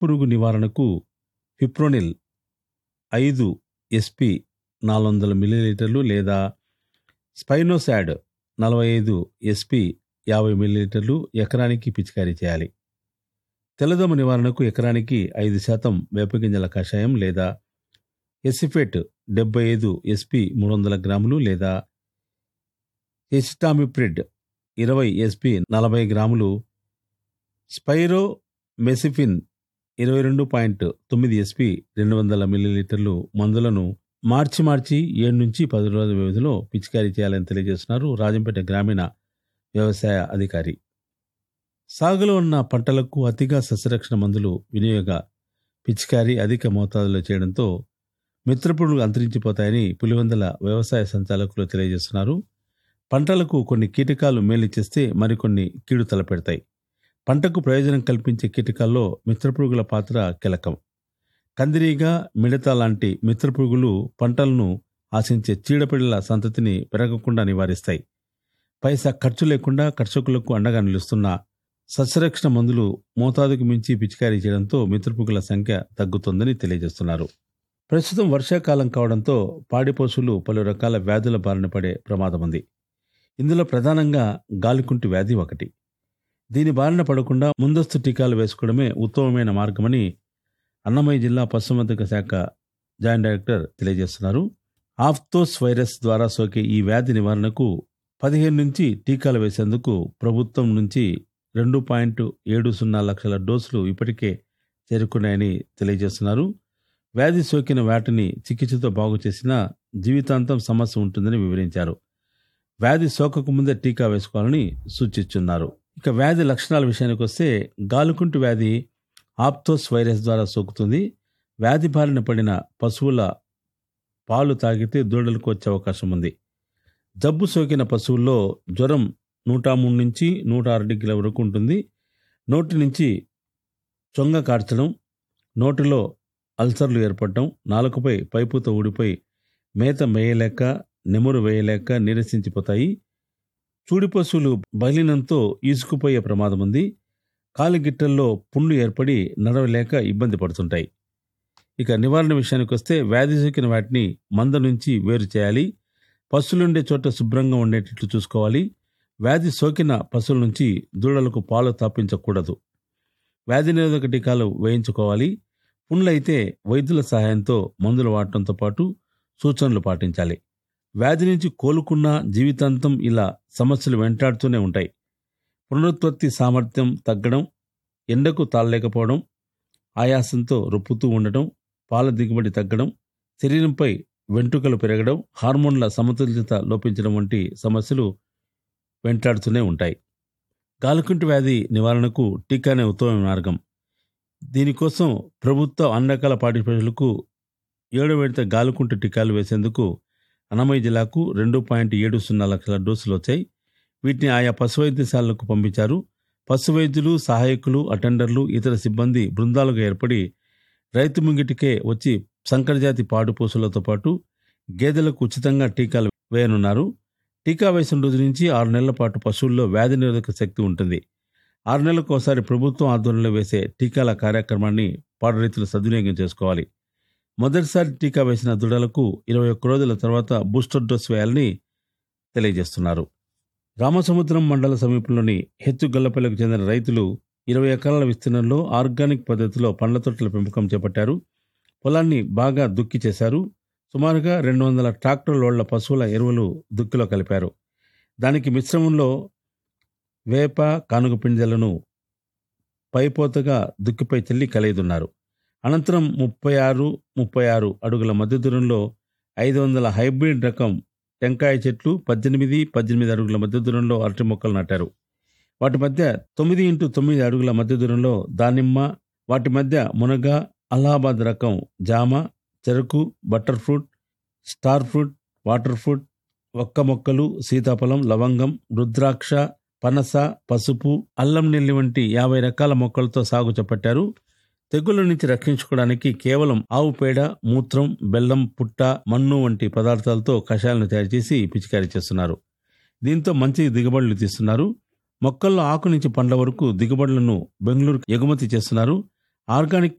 పురుగు నివారణకు ఫిప్రోనిల్ ఐదు ఎస్పి నాలుగు వందల మిల్లీలీటర్లు లేదా స్పైనోసాడ్ నలభై ఐదు ఎస్పి యాభై మిల్లీలీటర్లు ఎకరానికి పిచికారీ చేయాలి తెల్లదోమ నివారణకు ఎకరానికి ఐదు శాతం వేపగింజల కషాయం లేదా ఎసిఫెట్ డెబ్బై ఐదు ఎస్పి మూడు వందల గ్రాములు లేదా ఎసిటామిప్రిడ్ ఇరవై ఎస్పి నలభై గ్రాములు స్పైరో మెసిఫిన్ ఇరవై రెండు పాయింట్ తొమ్మిది ఎస్పి రెండు వందల మిల్లీలీటర్లు మందులను మార్చి మార్చి ఏడు నుంచి పది రోజుల వ్యవధిలో పిచికారీ చేయాలని తెలియజేస్తున్నారు రాజంపేట గ్రామీణ వ్యవసాయ అధికారి సాగులో ఉన్న పంటలకు అతిగా సస్యరక్షణ మందులు వినియోగ పిచికారీ అధిక మోతాదులో చేయడంతో మిత్రపుడులు అంతరించిపోతాయని పులివెందల వ్యవసాయ సంచాలకులు తెలియజేస్తున్నారు పంటలకు కొన్ని కీటకాలు మేలిచ్చేస్తే మరికొన్ని కీడు తలపెడతాయి పంటకు ప్రయోజనం కల్పించే కీటకాల్లో మిత్రపురుగుల పాత్ర కీలకం కందిరీగ మిడత లాంటి మిత్రపురుగులు పంటలను ఆశించే చీడపిడల సంతతిని పెరగకుండా నివారిస్తాయి పైసా ఖర్చు లేకుండా కర్షకులకు అండగా నిలుస్తున్న సస్యరక్షణ మందులు మోతాదుకు మించి పిచికారీ చేయడంతో మిత్రపురుగుల సంఖ్య తగ్గుతుందని తెలియజేస్తున్నారు ప్రస్తుతం వర్షాకాలం కావడంతో పాడి పశువులు పలు రకాల వ్యాధుల బారిన పడే ప్రమాదం ఉంది ఇందులో ప్రధానంగా గాలికుంటి వ్యాధి ఒకటి దీని బారిన పడకుండా ముందస్తు టీకాలు వేసుకోవడమే ఉత్తమమైన మార్గమని అన్నమయ్య జిల్లా పశుసంవర్ధక శాఖ జాయింట్ డైరెక్టర్ తెలియజేస్తున్నారు ఆఫ్తోస్ వైరస్ ద్వారా సోకే ఈ వ్యాధి నివారణకు పదిహేను నుంచి టీకాలు వేసేందుకు ప్రభుత్వం నుంచి రెండు పాయింట్ ఏడు సున్నా లక్షల డోసులు ఇప్పటికే చేరుకున్నాయని తెలియజేస్తున్నారు వ్యాధి సోకిన వాటిని చికిత్సతో బాగు చేసినా జీవితాంతం సమస్య ఉంటుందని వివరించారు వ్యాధి సోకకు ముందే టీకా వేసుకోవాలని సూచిస్తున్నారు ఇక వ్యాధి లక్షణాల విషయానికి వస్తే గాలుకుంటు వ్యాధి ఆప్తోస్ వైరస్ ద్వారా సోకుతుంది వ్యాధి బారిన పడిన పశువుల పాలు తాగితే దూడలకు వచ్చే అవకాశం ఉంది జబ్బు సోకిన పశువుల్లో జ్వరం నూట మూడు నుంచి నూట ఆరు డిగ్రీల వరకు ఉంటుంది నోటి నుంచి చొంగ కార్చడం నోటిలో అల్సర్లు ఏర్పడటం నాలుకపై పైపుతో ఊడిపోయి మేత మేయలేక నెమురు వేయలేక నీరసించిపోతాయి చూడి పశువులు బలినంతో ఈసుకుపోయే ప్రమాదం ఉంది కాలిగిట్టల్లో పుండ్లు ఏర్పడి నడవలేక ఇబ్బంది పడుతుంటాయి ఇక నివారణ విషయానికి వస్తే వ్యాధి సోకిన వాటిని మంద నుంచి వేరు చేయాలి పశువులుండే చోట శుభ్రంగా ఉండేటట్లు చూసుకోవాలి వ్యాధి సోకిన పశువుల నుంచి దూడలకు పాలు తాపించకూడదు వ్యాధి నిరోధక టీకాలు వేయించుకోవాలి పుండ్లైతే వైద్యుల సహాయంతో మందులు వాడటంతో పాటు సూచనలు పాటించాలి వ్యాధి నుంచి కోలుకున్న జీవితాంతం ఇలా సమస్యలు వెంటాడుతూనే ఉంటాయి పునరుత్పత్తి సామర్థ్యం తగ్గడం ఎండకు తాళలేకపోవడం ఆయాసంతో రొప్పుతూ ఉండటం పాల దిగుబడి తగ్గడం శరీరంపై వెంట్రుకలు పెరగడం హార్మోన్ల సమతుల్యత లోపించడం వంటి సమస్యలు వెంటాడుతూనే ఉంటాయి గాలికుంటి వ్యాధి నివారణకు టీకానే ఉత్తమ మార్గం దీనికోసం ప్రభుత్వ అన్ని రకాల పాడి ప్రజలకు ఏడో విడత గాలికుంటు టీకాలు వేసేందుకు అన్నమయ్య జిల్లాకు రెండు పాయింట్ ఏడు సున్నా లక్షల డోసులు వచ్చాయి వీటిని ఆయా పశు వైద్యశాలలకు పంపించారు పశు వైద్యులు సహాయకులు అటెండర్లు ఇతర సిబ్బంది బృందాలుగా ఏర్పడి రైతు ముంగిటికే వచ్చి సంకరజాతి పాడు పశువులతో పాటు గేదెలకు ఉచితంగా టీకాలు వేయనున్నారు టీకా వేసిన రోజు నుంచి ఆరు నెలల పాటు పశువుల్లో వ్యాధి నిరోధక శక్తి ఉంటుంది ఆరు నెలలకు ఒకసారి ప్రభుత్వం ఆధ్వర్యంలో వేసే టీకాల కార్యక్రమాన్ని పాడు రైతులు సద్వినియోగం చేసుకోవాలి మొదటిసారి టీకా వేసిన దుడలకు ఇరవై ఒక్క రోజుల తర్వాత బూస్టర్ డోస్ వేయాలని తెలియజేస్తున్నారు రామసముద్రం మండల సమీపంలోని హెచ్చు గొల్లపల్లికి చెందిన రైతులు ఇరవై ఎకరాల విస్తీర్ణంలో ఆర్గానిక్ పద్ధతిలో పండ్ల తొట్టెల పెంపకం చేపట్టారు పొలాన్ని బాగా దుక్కి చేశారు సుమారుగా రెండు వందల ట్రాక్టర్ లోళ్ల పశువుల ఎరువులు దుక్కిలో కలిపారు దానికి మిశ్రమంలో వేప కానుగ పింజలను పైపోతగా దుక్కిపై చల్లి కలిదున్నారు అనంతరం ముప్పై ఆరు ముప్పై ఆరు అడుగుల మధ్య దూరంలో ఐదు వందల హైబ్రిడ్ రకం టెంకాయ చెట్లు పద్దెనిమిది పద్దెనిమిది అడుగుల మధ్య దూరంలో అరటి మొక్కలు నాటారు వాటి మధ్య తొమ్మిది ఇంటూ తొమ్మిది అడుగుల మధ్య దూరంలో దానిమ్మ వాటి మధ్య మునగ అలహాబాద్ రకం జామ చెరకు butter fruit star fruit water fruit ఒక్క మొక్కలు సీతాఫలం లవంగం రుద్రాక్ష పనస పసుపు అల్లం నెల్లి వంటి యాభై రకాల మొక్కలతో సాగు చేపట్టారు తెగుళ్ల నుంచి రక్షించుకోవడానికి కేవలం ఆవు పేడ మూత్రం బెల్లం పుట్ట మన్ను వంటి పదార్థాలతో కషాయాలను తయారు చేసి పిచికారీ చేస్తున్నారు దీంతో మంచి దిగుబడులు తీస్తున్నారు మొక్కల్లో ఆకు నుంచి పండ్ల వరకు దిగుబడులను బెంగళూరు ఎగుమతి చేస్తున్నారు ఆర్గానిక్